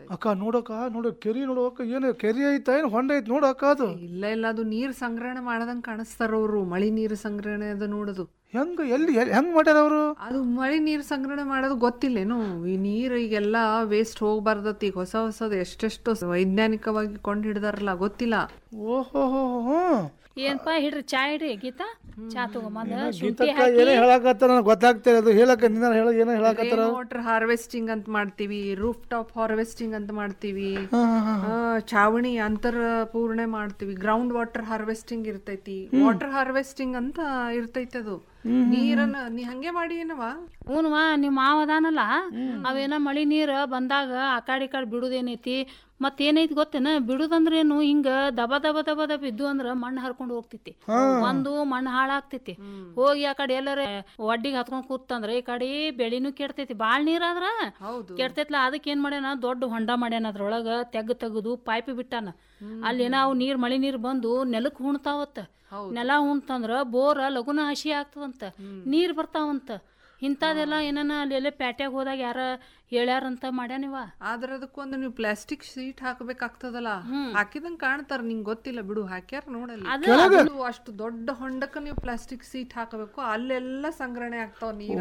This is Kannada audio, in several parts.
ಇರ್ತೈತಿ ಅಕ್ಕ ನೋಡಕ್ಕ ನೋಡು ಕೆರಿ ನೋಡು ಅಕ್ಕ ಏನು ಕೆರಿ ಐತಾ ಏನು ಹೊಂಡ ಐತಿ ನೋಡು ಅಕ್ಕ ಅದು ಇಲ್ಲ ಇಲ್ಲ ಅದು ನೀರ್ ಸಂಗ್ರಹಣೆ ಮಾಡದಂಗ್ ಕಾಣಿಸ್ತಾರ ಅವ್ರು ಮಳಿ ನೀರು ಸಂಗ್ರಹಣೆ ಅದು ನೋಡೋದು ಹೆಂಗ ಎಲ್ಲಿ ಎಲ್ಲಿ- ಹೆಂಗ್ ಮಾಡ್ಯಾರ ಅವರು ಅದು ಮಳಿ ನೀರು ಸಂಗ್ರಹಣೆ ಮಾಡೋದು ಗೊತ್ತಿಲ್ಲೇನು ಈ ನೀರು ಈಗೆಲ್ಲ ವೇಸ್ಟ್ ಹೋಗ್ಬಾರ್ದತ್ ಈಗ ಹೊಸ ಹೊಸದು ಎಷ್ಟೆಷ್ಟು ವೈಜ್ಞಾನಿಕವಾಗಿ ಕೊಂಡ್ ಹಿಡ್ದಾರಲ್ಲ ಗೊತ್ತಿಲ್ಲ ಓಹೋ ಹೋ ಏನಪ್ಪ ಹಿಡ್ರಿ ಚಾ ಇಡ್ರಿ ಗೀತಾ ಚಾ ತಗೊಂಬಂದ ಶುಂಠಿ ಗೀತಕ್ಕ ಹಾಕಿ ಏನೇ ಹೇಳಕತ್ತಾರ ನನಗೆ ಗೊತ್ತಾಗ್ತಿಲ್ಲ ಅದು ಹೇಳಕ್ಕ ನಿನ್ನ ಹೇಳ ಏನೋ ಹೇಳಕತ್ತಾರ ವಾಟರ್ ಹಾರ್ವೆಸ್ಟಿಂಗ್ ಅಂತ ಮಾಡ್ತೀವಿ ರೂಫ್ ಟಾಪ್ ಹಾರ್ವೆಸ್ಟಿಂಗ್ ಅಂತ ಮಾಡ್ತೀವಿ ಹಾ, ಹಾ, ಹಾ. ಆ, ಚಾವಣಿ ಅಂತರ ಪೂರ್ಣೆ ಮಾಡ್ತೀವಿ ಗ್ರೌಂಡ್ ವಾಟರ್ ಹಾರ್ವೆಸ್ಟಿಂಗ್ ಇರ್ತೈತಿ ವಾಟರ್ ಹಾರ್ವೆಸ್ಟಿಂಗ್ ಅಂತ ಇರ್ತೈತಿ ಅದು ನೀರನ್ನ ನೀ ಹಂಗೆ ಮಾಡಿ ಏನವ ಹ್ಞೂನ್ವಾ ನಿಮ್ಮ ಮಾವ ಅದಾನಲ್ಲ ಅವೇನ ಮಳಿ ನೀರು ಬಂದಾಗ ಆ ಕಡೆ ಈ ಕಡೆ ಬಿಡುದೇನೈತಿ ಮತ್ತೇನೈತಿ ಗೊತ್ತೇನ ಬಿಡುದಂದ್ರೇನು ಹಿಂಗ ದಬ ದಬ ದಬ ದಬ ಇದ್ದು ಅಂದ್ರ ಮಣ್ಣು ಹರ್ಕೊಂಡು ಹೋಗ್ತೈತಿ ಒಂದು ಮಣ್ಣು ಹಾಳಾಗ್ತೈತಿ ಹೋಗಿ ಆ ಕಡೆ ಎಲ್ಲರ ಒಡ್ಡಿಗೆ ಹತ್ಕೊಂಡ್ ಕೂತಂದ್ರ ಈ ಕಡೆ ಬೆಳಿನೂ ಕೆಡ್ತೈತಿ ಬಾಳ್ ನೀರಾದ್ರ ಹೌದು ಕೆಡ್ತೈತ್ಲ ಅದಕ್ಕೆ ಏನ್ ಮಾಡ್ಯಾನ ದೊಡ್ಡ ಹೊಂಡ ಮಾಡ್ಯಾನ ಅದ್ರೊಳಗ ತೆಗ್ ತೆಗ್ದು ಪೈಪ್ ಬಿಟ್ಟಾನ ಅಲ್ಲೇನ ಅವು ನೀರ್ ಮಳಿ ನೀರ್ ಬಂದು ನೆಲಕ್ ಹುಣ್ತಾವತ್ತ ನೆಲ ಹುಣ್ತಂದ್ರ ಬೋರ ಲಗುನ ಹಸಿ ಆಗ್ತದಂತ ನೀರ್ ಬರ್ತಾವಂತ ಇಂಥದೆಲ್ಲ ಏನನ ಅಲ್ಲೆಲ್ಲ ಪ್ಯಾಟ್ಯಾಗ ಹೋದಾಗ ಯಾರ ಹೇಳ್ಯಾರಂತ ಮಾಡ್ಯಾನಿವ ಆದ್ರ ಅದಕ್ಕೊಂದು ನೀವು ಪ್ಲಾಸ್ಟಿಕ್ ಶೀಟ್ ಹಾಕಬೇಕಾಗ್ತದಲ್ಲ ಹಾಕಿದಂಗ್ ಕಾಣ್ತಾರ ನಿಂಗ್ ಗೊತ್ತಿಲ್ಲ ಬಿಡು ಹಾಕ್ಯಾರ ನೋಡಲ್ಲ ಅದು ಅಷ್ಟು ದೊಡ್ಡ ಹೊಂಡಕ್ಕ ನೀವು ಪ್ಲಾಸ್ಟಿಕ್ ಸೀಟ್ ಹಾಕಬೇಕು ಅಲ್ಲೆಲ್ಲ ಸಂಗ್ರಹಣೆ ಆಗ್ತಾವ ನೀರ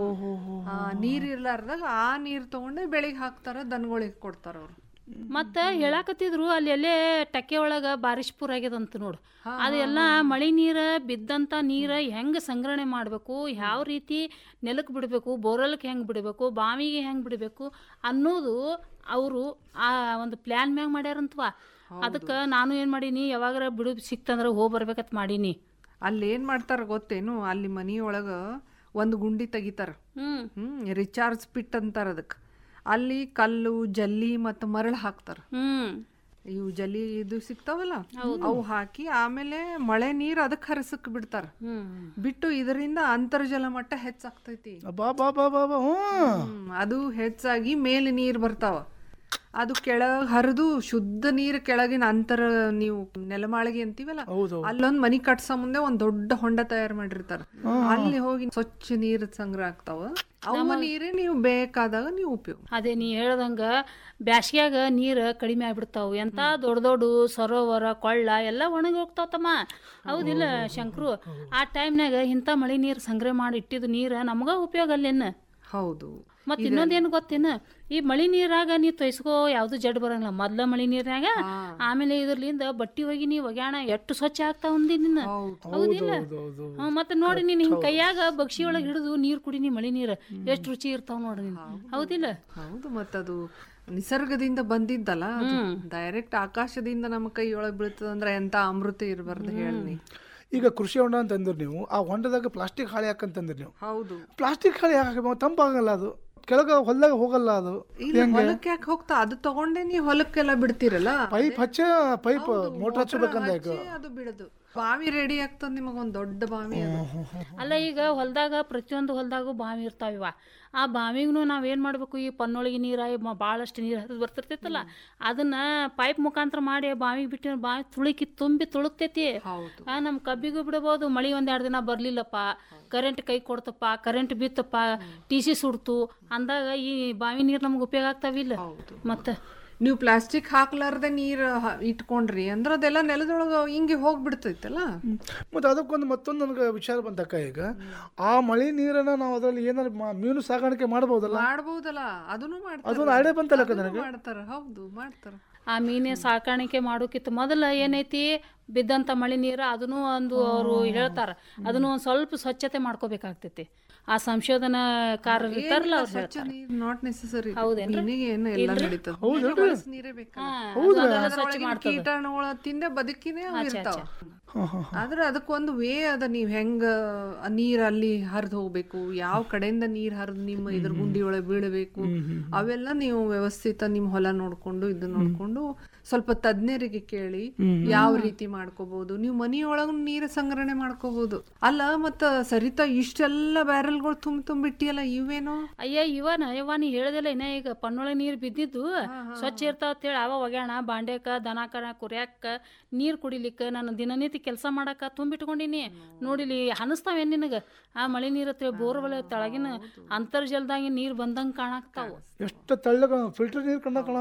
ಆ, ನೀರ್ ಇರ್ಲಾರ್ದಾಗ ಆ ನೀರ್ ತಗೊಂಡೆ ಬೆಳಿಗ್ಗೆ ಹಾಕ್ತಾರ ದನಗಳಿಗೆ ಕೊಡ್ತಾರ ಅವ್ರು ಮತ್ತ ಹೇಳಾಕತ್ತಿದ್ರು ಅಲ್ಲಿ ಎಲ್ಲೇ ಟಕ್ಕೆ ಒಳಗ ಬಾರಿಶ್ಪುರ ಆಗ್ಯದಂತ ನೋಡು ಅದೆಲ್ಲ ಮಳಿ ನೀರ ಬಿದ್ದಂತ ನೀರ ಹೆಂಗ್ ಸಂಗ್ರಹಣೆ ಮಾಡ್ಬೇಕು ಯಾವ ರೀತಿ ನೆಲಕ್ ಬಿಡಬೇಕು ಬೋರಲ್ಕ್ ಹೆಂಗ್ ಬಿಡಬೇಕು ಬಾವಿಗೆ ಹೆಂಗ್ ಬಿಡಬೇಕು ಅನ್ನೋದು ಅವರು ಆ ಒಂದು ಪ್ಲಾನ್ ಮ್ಯಾಗ ಮಾಡ್ಯಾರಂತವಾ ಅದಕ್ಕೆ ನಾನು ಏನ್ ಮಾಡೀನಿ ಯಾವಾಗಾರ ಬಿಡು ಸಿಕ್ತಂದ್ರ ಹೋಗಿ ಬರ್ಬೇಕಂತ ಮಾಡೀನಿ ಅಲ್ಲಿ ಏನ್ ಮಾಡ್ತಾರ ಗೊತ್ತೇನು ಅಲ್ಲಿ ಮನಿಯೊಳಗ ಒಂದು ಗುಂಡಿ ತೆಗಿತಾರ ಹ್ಮ್ ಹ್ಮ್ ರಿಚಾರ್ಜ್ ಪಿಟ್ ಅಂತಾರ ಅದಕ್ಕೆ ಅಲ್ಲಿ ಕಲ್ಲು ಜಲ್ಲಿ ಮತ್ತು ಮರಳು ಹಾಕ್ತಾರ ಹ್ಮ್ ಇವು ಜಲ್ಲಿ ಇದು ಸಿಗ್ತಾವಲ್ಲ ಅವು ಹಾಕಿ ಆಮೇಲೆ ಮಳೆ ನೀರ್ ಅದಕ್ಕೆ ಹರಿಸಕ್ ಬಿಡ್ತಾರ ಹ್ಮ್ ಬಿಟ್ಟು ಇದರಿಂದ ಅಂತರ್ಜಲ ಮಟ್ಟ ಹೆಚ್ಚಾಗ್ತೈತಿ ಬಾ ಬಾ ಬಾ ಬಾ ಬಾ ಹ್ಞೂ ಹ್ಮ್, ಅದು ಹೆಚ್ಚಾಗಿ ಮೇಲೆ ನೀರ್ ಬರ್ತಾವ ಅದು ಕೆಳಗ್ ಹರಿದು ಶುದ್ಧ ನೀರ್ ಕೆಳಗಿನ ಅಂತರ ನೀವು ನೆಲಮಾಳಿಗೆ ಅಂತೀವಲ್ಲ ಹೌದು ಅಲ್ಲೊಂದ್ ಮನಿ ಕಟ್ಸೋ ಮುಂದೆ ಒಂದ್ ದೊಡ್ಡ ಹೊಂಡ ತಯಾರು ಮಾಡಿರ್ತಾರ ಅಲ್ಲಿ ಹೋಗಿ ಸ್ವಚ್ಛ ನೀರ್ ಸಂಗ್ರಹ ಆಗ್ತಾವ ಅವ ನೀರೇ ನೀವು ಬೇಕಾದಾಗ ನೀವು ಉಪಯೋಗ ಅದೇ ನೀ ಹೇಳ್ದಂಗ ಬ್ಯಾಸ್ಗ್ಯಾಗ ನೀರ್ ಕಡಿಮೆ ಆಗ್ಬಿಡ್ತಾವು ಎಂತ ದೊಡ್ಡ ದೊಡ್ಡ ಸರೋವರ ಕೊಳ್ಳ ಎಲ್ಲ ಒಣಗಿ ಹೋಗ್ತಾವ ತಮ್ಮ ಹೌದಿಲ್ಲ ಶಂಕ್ರು ಆ ಟೈಮ್ನಾಗ ಇಂಥ ಮಳಿ ನೀರ್ ಸಂಗ್ರಹ ಮಾಡಿ ಇಟ್ಟಿದ್ದು ನೀರ ನಮಗ ಉಪಯೋಗ ಅಲ್ಲೇನ ಹೌದು ಮತ್ ಇನ್ನೊಂದೇನು ಗೊತ್ತೇನ ಈ ಮಳಿ ನೀರಾಗ ನೀ ತೊಯ್ಸ್ಕೋ ಯಾವ್ದು ಜಡ್ ಬರಂಗಿಲ್ಲ ಮೊದ್ಲ ಮಳಿ ನೀರ್ನಾಗ ಆಮೇಲೆ ಇದ್ರಲಿಂದ ಬಟ್ಟಿ ಹೋಗಿ ನೀ ಒಗ್ಯಾಣ ಎಷ್ಟು ಸ್ವಚ್ಛ ಆಗ್ತಾವ ನಿನ್ನ ಹೌದಿಲ್ಲ ಹೌದು ಹ್ಮ್, ಮತ್ತೆ ನೋಡಿ ನೀನ್ ಹಿಂಗ್ ಕೈಯಾಗ ಬಗ್ಸಿ ಒಳಗ್ ಹಿಡಿದು ನೀರ್ ಕುಡಿನಿ ಮಳಿ ನೀರ್ ಎಷ್ಟ್ ರುಚಿ ಇರ್ತಾವ ನೋಡಿ ನೀನ್ ಹೌದಿಲ್ಲ ಹೌದು ಮತ್ತದು ನಿಸರ್ಗದಿಂದ ಬಂದಿದ್ದಲ್ಲ ಡೈರೆಕ್ಟ್ ಆಕಾಶದಿಂದ ನಮ್ಮ ಕೈಯೊಳಗ್ ಬೀಳ್ತದಂದ್ರೆ ಎಂತ ಅಮೃತ ಇರಬಾರ್ದು ಹೇಳಿ ಈಗ ಕೃಷಿ ಹೊಂಡ ಅಂತಂದ್ರೆ ನೀವು ಆ ಹೊಂಡದಾಗ ಪ್ಲಾಸ್ಟಿಕ್ ಹಾಳೆ ಹಾಕಂತಂದ್ರಿ ನೀವು ಹೌದು ಪ್ಲಾಸ್ಟಿಕ್ ಹಾಳೆ ಹಾಕಬೇಕು ತಂಪಾಗಲ್ಲ ಅದು ಕೆಳಗ ಹೊಲ್ದಾಗ ಹೋಗಲ್ಲ ಅದು ಇಲ್ಲ ಹೊಲಕ್ಕೆ ಯಾಕೆ ಹೋಗ್ತಾ ಅದು ತಗೊಂಡೆ ನೀವು ಹೊಲಕ್ಕೆಲ್ಲ ಬಿಡ್ತೀರಲ್ಲ ಪೈಪ್ ಹಚ್ಚ ಪೈಪ್ ಮೋಟರ್ ಹಚ್ಚಬೇಕಂದ ಈಗ ಹಚ್ಚಿ ಅದು ಬಿಡದು ಬಾವಿ ರೆಡಿ ಆಗ್ತದ ನಿಮಗ ಒಂದ್ ದೊಡ್ಡ ಬಾವಿ ಅದು ಅಲ್ಲ ಈಗ ಹೊಲ್ದಾಗ ಪ್ರತಿಯೊಂದು ಹೊಲ್ದಾಗೂ ಬಾವಿ ಇರ್ತಾವಿವ ಆ ಬಾವಿಗೂ ನಾವೇನ್ ಮಾಡ್ಬೇಕು ಈ ಪನ್ನೊಳಗೆ ನೀರ ಭಾಳಷ್ಟು ನೀರು ಹರಿದು ಬರ್ತಿರ್ತೈತಲ್ಲ ಅದನ್ನ ಪೈಪ್ ಮುಖಾಂತರ ಮಾಡಿ ಆ ಬಾವಿಗೆ ಬಿಟ್ಟು ಬಾವಿ ತುಳುಕಿ ತುಂಬಿ ತುಳುಕ್ತೈತಿ ಹೌದು ಆ ನಮ್ಮ ಕಬ್ಬಿಗೂ ಬಿಡಬಹುದು ಮಳಿ ಒಂದ್ ಎರಡು ದಿನ ಬರ್ಲಿಲ್ಲಪ್ಪ ಕರೆಂಟ್ ಕೈ ಕೊಡ್ತಪ್ಪ ಕರೆಂಟ್ ಬಿತ್ತಪ್ಪ ಟಿ ಸಿ ಸುಡ್ತು ಅಂದಾಗ ಈ ಬಾವಿ ನೀರು ನಮ್ಗೆ ಉಪಯೋಗ ಆಗ್ತಾವಿಲ್ಲ ಹೌದು ಮತ್ತೆ ನೀವು ಪ್ಲಾಸ್ಟಿಕ್ ಹಾಕ್ಲಾರ್ದೆ ನೀರ್ ಹ- ಇಟ್ಕೊಂಡ್ರಿ ಅಂದ್ರ ಅದೆಲ್ಲ ನೆಲದೊಳಗ ಹಿಂಗೆ ಹೋಗ್ಬಿಡ್ತೈತಲ್ಲ ಮತ್ತು ಅದಕ್ಕೊಂದು ಮತ್ತೊಂದು ನನಗೆ ವಿಚಾರ ಬಂತಕ್ಕ ಈಗ ಆ ಮಳೆ ನೀರನ್ನ ನಾವು ಅದರಲ್ಲಿ ಏನಾದ್ರು ಮಾ- ಮೀನು ಸಾಗಾಣಿಕೆ ಮಾಡ್ಬೋದಲ್ಲ ಮಾಡ್ಬೋದಲ್ಲ ಅದನ್ನು ಮಾಡ್ತಾರ ಅದೊಂದು ಐಡಿಯಾ ಬಂತಲ್ಲ ಅಕ್ಕ ಅದನ್ನು ಮಾಡ್ತಾರ ಹೌದು ಮಾಡ್ತಾರ ಆ ಮೀನಿನ ಸಾಕಾಣಿಕೆ ಮಾಡೋಕ್ಕಿಂತ ಮೊದಲ ಏನೈತಿ ಬಿದ್ದಂತ ಮಳೆ ನೀರು ಅದನ್ನು ಒಂದು ಅವರು ಹೇಳ್ತಾರ ಅದನ್ನು ಒಂದು ಸ್ವಲ್ಪ ಸ್ವಚ್ಛತೆ ಮಾಡ್ಕೋಬೇಕಾಗ್ತೈತಿ ಆ ಸಂಶೋಧನಾಕಾರರು ಇರ್ತಾರಲ್ಲ ಅವ್ರು ಸ್ವಚ್ಛ ನೀರ್ ನಾಟ್ ನೆಸಸರಿ ಹೌದೇನ್ರಿ? ಮೀನಿಗೆ ಏನು ಎಲ್ಲ ನಡೀತದ ಮೀನಿಗೆ ಹೊಲಸ್ ನೀರೇ ಬೇಕಲ್ಲ. ಅದ್ರೊಳಗಿನ ಕೀಟಾಣುಗಳ ತಿಂದೆ ಬದುಕಿನೇ ಅವು ಇರ್ತಾವ ಆದ್ರೆ ಅದಕ್ಕೊಂದು ವೇ ಅದ ನೀವ್ ಹೆಂಗ ಆ ನೀರ್ ಅಲ್ಲಿ ಹರಿದು ಹೋಗ್ಬೇಕು ಯಾವ ಕಡೆಯಿಂದ ನೀರ್ ಹರಿದು ನಿಮ್ಮ ಇದ್ರ ಗುಂಡಿ ಒಳಗೆ ಬೀಳಬೇಕು ಅವೆಲ್ಲ ನೀವು ವ್ಯವಸ್ಥಿತ ನಿಮ್ ಹೊಲ ನೋಡ್ಕೊಂಡು ಇದು ನೋಡ್ಕೊಂಡು ಸ್ವಲ್ಪ ತಜ್ಞರಿಗೆ ಕೇಳಿ ಯಾವ ರೀತಿ ಮಾಡ್ಕೋಬಹುದು ನೀವು ಮನಿಯೊಳಗ ನೀರ ಸಂಗ್ರಹಣೆ ಮಾಡ್ಕೋಬಹುದು ಅಲ್ಲ ಮತ್ತ ಸರಿತಾ ಇಷ್ಟೆಲ್ಲ ಬ್ಯಾರಲ್ಗಳು ತುಂಬ ತುಂಬಿಟ್ಟಿಯಲ್ಲ ಇವೇನೋ ಅಯ್ಯ ಇವನ ಯವ್ವ ನೀ ಹೇಳ್ದಿಲ್ಲ ಇನ್ನ ಈಗ ಪನ್ನೊಳಗೆ ನೀರು ಬಿದ್ದಿದ್ದು ಸ್ವಚ್ಛ ಇರ್ತಾವ ಅಂತೇಳಿ ಅವ ಒಗ್ಯಾಣ ಬಾಂಡ್ಯಾಕ ದನಕರ ಕುರ್ಯಾಕ ನೀರ್ ಕುಡಿಲಿಕ್ಕ ನಾನು ದಿನನಿತ್ಯ ಕೆಲಸ ಮಾಡಾಕ ತುಂಬಿಟ್ಕೊಂಡಿನಿ ನೋಡಿಲಿ ಹನಸ್ತಾವೇನ್ ನಿನಗ ಆ ಮಳೆ ನೀರ್ ಬೋರ್ವೆಲ್ ತೆಳಗಿನ ಅಂತರ್ಜಲದಾಗಿನ ನೀರ್ ಬಂದಂಗ ಕಾಣಾಕ್ತಾವು ಎಷ್ಟು ತೆಳ್ಳಗ ಫಿಲ್ಟರ್ ನೀರು ಕಂಡ ಕಾಣ